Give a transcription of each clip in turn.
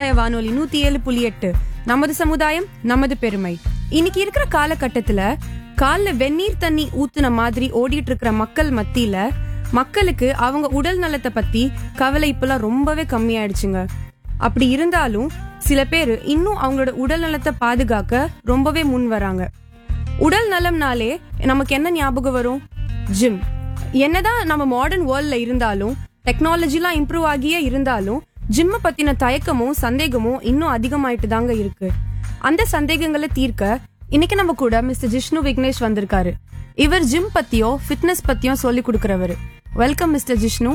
சமுதாய வானொலி நூத்தி ஏழு புள்ளி எட்டு நமது சமுதாயம் நமது பெருமை இன்னைக்கு இருக்கிற காலகட்டத்துல கால்ல வெந்நீர் தண்ணி ஊத்துன மாதிரி ஓடிட்டு இருக்கிற மக்கள் மத்தியில மக்களுக்கு அவங்க உடல் நலத்தை பத்தி கவலை இப்பெல்லாம் ரொம்பவே கம்மியாயிடுச்சுங்க அப்படி இருந்தாலும் சில பேர் இன்னும் அவங்களோட உடல் நலத்தை பாதுகாக்க ரொம்பவே முன் வராங்க உடல் நலம்னாலே நமக்கு என்ன ஞாபகம் வரும் ஜிம் என்னதான் நம்ம மாடர்ன் வேர்ல்ட்ல இருந்தாலும் டெக்னாலஜிலாம் இம்ப்ரூவ் ஆகியே இருந்தாலும் ஜிம்ம பத்தின தயக்கமும் சந்தேகமும் இன்னும் அதிகமாயிட்டு தாங்க இருக்கு அந்த சந்தேகங்களை தீர்க்க இன்னைக்கு நம்ம கூட மிஸ்டர் ஜிஷ்ணு விக்னேஷ் வந்திருக்காரு இவர் ஜிம் பத்தியோ ஃபிட்னஸ் பத்தியோ சொல்லி கொடுக்கறவரு வெல்கம் மிஸ்டர் ஜிஷ்ணு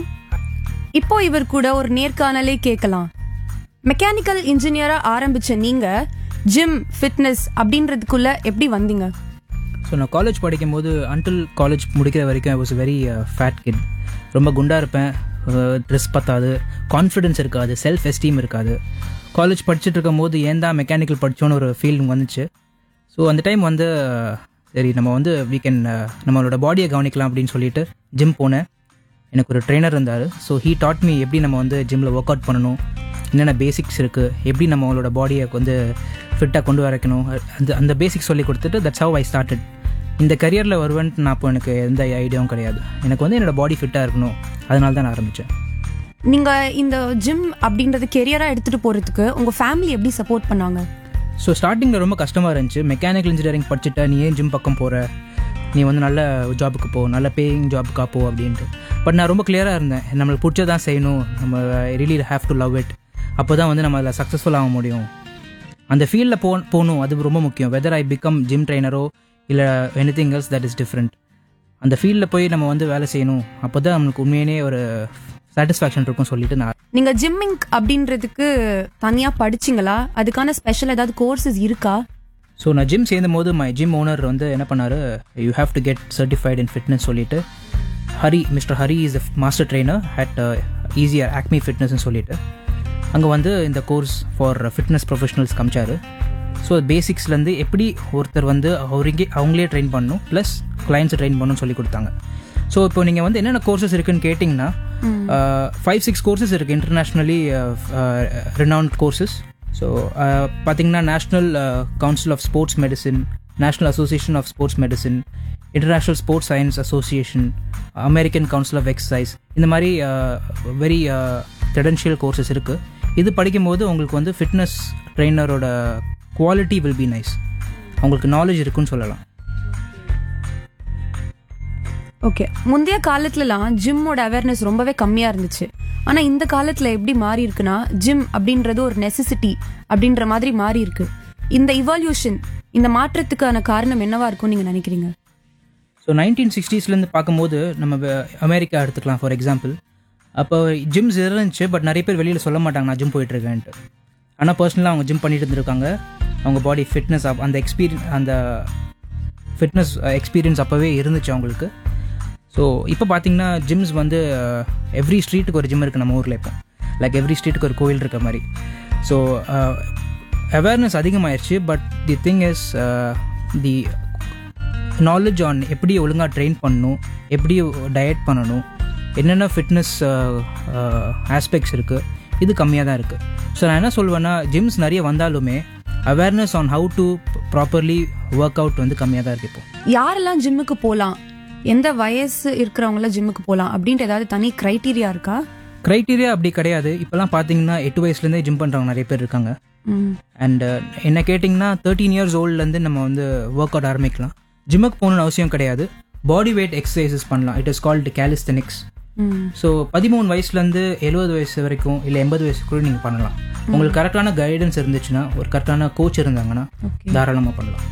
இப்போ இவர் கூட ஒரு நேர்காணலே கேட்கலாம் மெக்கானிக்கல் இன்ஜினியரா ஆரம்பிச்ச நீங்க ஜிம் ஃபிட்னஸ் அப்படின்றதுக்குள்ள எப்படி வந்தீங்க ஸோ நான் காலேஜ் படிக்கும்போது அன்டில் காலேஜ் முடிக்கிற வரைக்கும் I was very fat kid ரொம்ப குண்டாக இருப்பேன் ட்ரெஸ் பத்தாது கான்ஃபிடென்ஸ் இருக்காது செல்ஃப் எஸ்டீம் இருக்காது காலேஜ் படிச்சுட்டு இருக்கும் போது ஏன் தான் மெக்கானிக்கல் படித்தோன்னு ஒரு ஃபீலிங் வந்துச்சு ஸோ அந்த டைம் வந்து அஹ், சரி நம்ம வந்து வீ கேன் நம்மளோட பாடியை கவனிக்கலாம் அப்படின்னு சொல்லிட்டு ஜிம் போனேன் எனக்கு ஒரு ட்ரெயினர் இருந்தார் ஸோ ஹீ டாட் மீ எப்படி நம்ம வந்து ஜிம்மில் ஒர்க் அவுட் பண்ணணும் என்னென்ன பேசிக்ஸ் இருக்குது எப்படி நம்மளோட பாடியை வந்து ஃபிட்டாக கொண்டு வரக்கணும் அந்த அந்த பேசிக்ஸ் சொல்லி கொடுத்துட்டு தட்ஸ் ஹவ் ஐ ஸ்டார்டட் இந்த கரியரில் வருவேன்ட்டு நான் அப்போ எனக்கு எந்த ஐடியாவும் கிடையாது எனக்கு வந்து என்னோட பாடி ஃபிட்டாக இருக்கணும் அதனால தான் நான் ஆரம்பித்தேன் நீங்க இந்த ஜிம் அப்படின்றது கெரியரா எடுத்துட்டு போறதுக்கு உங்க ஃபேமிலி எப்படி சப்போர்ட் பண்ணாங்க ஸோ ஸ்டார்டிங்கில் ரொம்ப கஷ்டமாக இருந்துச்சு மெக்கானிக்கல் இன்ஜினியரிங் படிச்சுட்டா நீ ஏன் ஜிம் பக்கம் போகிற நீ வந்து நல்ல ஜாபுக்கு போ நல்ல பேயிங் ஜாபுக்கா போ அப்படின்ட்டு பட் நான் ரொம்ப கிளியராக இருந்தேன் நம்மளுக்கு பிடிச்சதான் செய்யணும் நம்ம really have to love it அப்போ தான் வந்து நம்ம அதில் சக்ஸஸ்ஃபுல் ஆக முடியும் அந்த ஃபீல்டில் போ போகணும் அது ரொம்ப முக்கியம் வெதர் ஐ பிகம் ஜிம் ட்ரைனரோ இல்லை anything else that is different அந்த ஃபீல்டில் போய் நம்ம வந்து வேலை செய்யணும் அப்போ தான் நம்மளுக்கு உண்மையிலே ஒரு சாட்டிஸ்ஃபேக்ஷன் இருக்கும் சொல்லிட்டு நான் நீங்க ஜிம்மிங் அப்படின்றதுக்கு தனியா படிச்சீங்களா அதுக்கான ஸ்பெஷல் ஏதாவது கோர்சஸ் இருக்கா ஸோ நான் ஜிம் சேர்ந்தும் போது மை ஜிம் ஓனர் வந்து என்ன பண்ணாரு you have to get certified in fitness சொல்லிட்டு Hari mister Hari is master trainer at easier Acme ஃபிட்னஸ்னு சொல்லிட்டு அங்கே வந்து இந்த கோர்ஸ் ஃபார் ஃபிட்னஸ் ப்ரொஃபஷனல்ஸ் காமிச்சாரு ஸோ பேசிக்ஸ்லேருந்து எப்படி ஒருத்தர் வந்து அவருங்கே அவங்களே ட்ரெயின் பண்ணணும் ப்ளஸ் கிளைண்ட்ஸை ட்ரெயின் பண்ணணும்னு சொல்லி கொடுத்தாங்க ஸோ இப்போ நீங்கள் வந்து என்னென்ன கோர்சஸ் இருக்குன்னு கேட்டிங்கன்னா ஃபைவ் சிக்ஸ் கோர்சஸ் இருக்குது இன்டர்நேஷ்னலி ரினவுண்ட் கோர்சஸ் ஸோ பார்த்தீங்கன்னா national council of sports medicine national association of sports medicine international sports science association American council of exercise இந்த மாதிரி வெரி கிரெடென்ஷியல் கோர்சஸ் இருக்குது இது படிக்கும்போது உங்களுக்கு வந்து ஃபிட்னஸ் ட்ரெயினரோட குவாலிட்டி வில் பி நைஸ் அவங்களுக்கு நாலேஜ் இருக்குன்னு சொல்லலாம் ஓகே முந்தைய காலத்துலலாம் ஜிம்மோட அவேர்னஸ் ரொம்பவே கம்மியா இருந்துச்சு ஆனா இந்த காலத்துல எப்படி மாறி இருக்குன்னா ஜிம் அப்படின்றது ஒரு நெசசிட்டி அப்படின்ற மாதிரி மாறி இருக்கு இந்த இவால்யூஷன் இந்த மாற்றத்துக்கான காரணம் என்னவா இருக்கும் நீங்க நினைக்கிறீங்க ஸோ நைன்டீன் சிக்ஸ்டீஸ்லேருந்து பார்க்கும்போது நம்ம வெ- அமெரிக்கா எடுத்துக்கலாம் ஃபார் எக்ஸாம்பிள் அப்போ ஜிம்ஸ் இருந்துச்சு பட் நிறைய பேர் வெளியில் சொல்ல மாட்டாங்க நான் ஜிம் போயிட்டுருக்கேன்ட்டு ஆனால் பர்சனலாக அவங்க ஜிம் பண்ணிட்டு இருந்திருக்காங்க அவங்க பாடி ஃபிட்னஸ் அந்த எக்ஸ்பீரியன் அந்த ஃபிட்னஸ் எக்ஸ்பீரியன்ஸ் அப்போவே இருந்துச்சு அவங்களுக்கு ஸோ இப்போ பார்த்தீங்கன்னா ஜிம்ஸ் வந்து எவ்ரி ஸ்ட்ரீட்டுக்கு ஒரு ஜிம் இருக்குது நம்ம ஊரில் இப்போ லைக் எவ்ரி ஸ்ட்ரீட்டுக்கு ஒரு கோயில் இருக்க மாதிரி ஸோ அவேர்னஸ் அதிகமாயிருச்சு but the thing is the knowledge on எப்படி ஒழுங்காக ட்ரெயின் பண்ணணும் எப்படி டயட் பண்ணணும் என்னென்ன ஃபிட்னஸ் ஆஸ்பெக்ட்ஸ் இருக்குது இது கம்மியாக தான் இருக்குது ஸோ நான் என்ன சொல்வேன்னா ஜிம்ஸ் நிறைய வந்தாலுமே awareness on how to properly work out வந்து கம்மியாக தான் இருக்குது இப்போ யாரெல்லாம் ஜிம்முக்கு போலாம் எந்த வயசு இருக்கிறவங்கள ஜிம்முக்கு போலாம் அப்படின்ற ஏதாவது தனி கிரைட்டீரியா இருக்கா க்ரைட்டீரியா அப்படி கிடையாது இப்போலாம் பார்த்தீங்கன்னா எட்டு வயசுலேருந்தே ஜிம் பண்ணுறவங்க நிறைய பேர் இருக்காங்க ம். அண்ட் என்ன கேட்டிங்கன்னா தேர்ட்டீன் இயர்ஸ் ஓல்ட்லேருந்து நம்ம வந்து ஒர்க் அவுட் ஆரம்பிக்கலாம் ஜிம்முக்கு போகணும்னு அவசியம் கிடையாது பாடி வெயிட் எக்ஸசைசஸ் பண்ணலாம் it is called calisthenics hmm. So பதிமூணு வயசுலேருந்து எழுபது வயசு வரைக்கும் இல்லை எண்பது வயசு கூட நீங்கள் பண்ணலாம் உங்களுக்கு கரெக்டான கைடன்ஸ் இருந்துச்சுன்னா ஒரு கரெக்டான கோச் இருந்தாங்கன்னா Okay. தாராளமாக பண்ணலாம்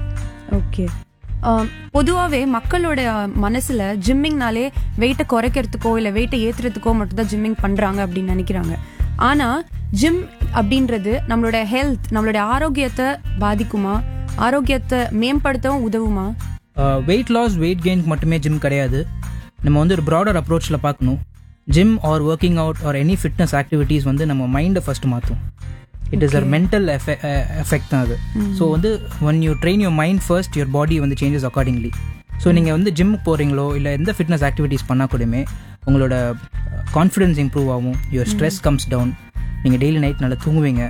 ஓகே பொதுவாகவே மக்களோட மனசுல ஜிம்மிங்னாலே வெயிட்டை குறைக்கிறதுக்கோ இல்லை வெயிட்டை ஏத்துறதுக்கோ மட்டும்தான் ஜிம்மிங் பண்றாங்க அப்படின்னு நினைக்கிறாங்க ஆனா ஜிம் அப்படின்றது நம்மளோட ஹெல்த் நம்மளோட ஆரோக்கியத்தை பாதிக்குமா ஆரோக்கியத்தை மேம்படுத்தவும் உதவுமா வெயிட் லாஸ் வெயிட் கெயின்க்கு மட்டுமே ஜிம் கிடையாது நம்ம வந்து ஒரு ப்ராடர் அப்ரோச்சில் பார்க்கணும் gym or working out or any fitness activities வந்து நம்ம மைண்டை ஃபஸ்ட்டு மாற்றும் it is uh mental effect தான் அது ஸோ வந்து once you train your mind first your body வந்து சேஞ்சஸ் அக்கார்டிங்லி ஸோ நீங்கள் வந்து ஜிம்முக்கு போகிறீங்களோ இல்லை எந்த ஃபிட்னஸ் ஆக்டிவிட்டீஸ் பண்ணால் கூடமே உங்களோட கான்ஃபிடன்ஸ் இம்ப்ரூவ் ஆகும் யுவர் ஸ்ட்ரெஸ் கம்ஸ் டவுன் நீங்கள் டெய்லி நைட் நல்லா தூங்குவீங்க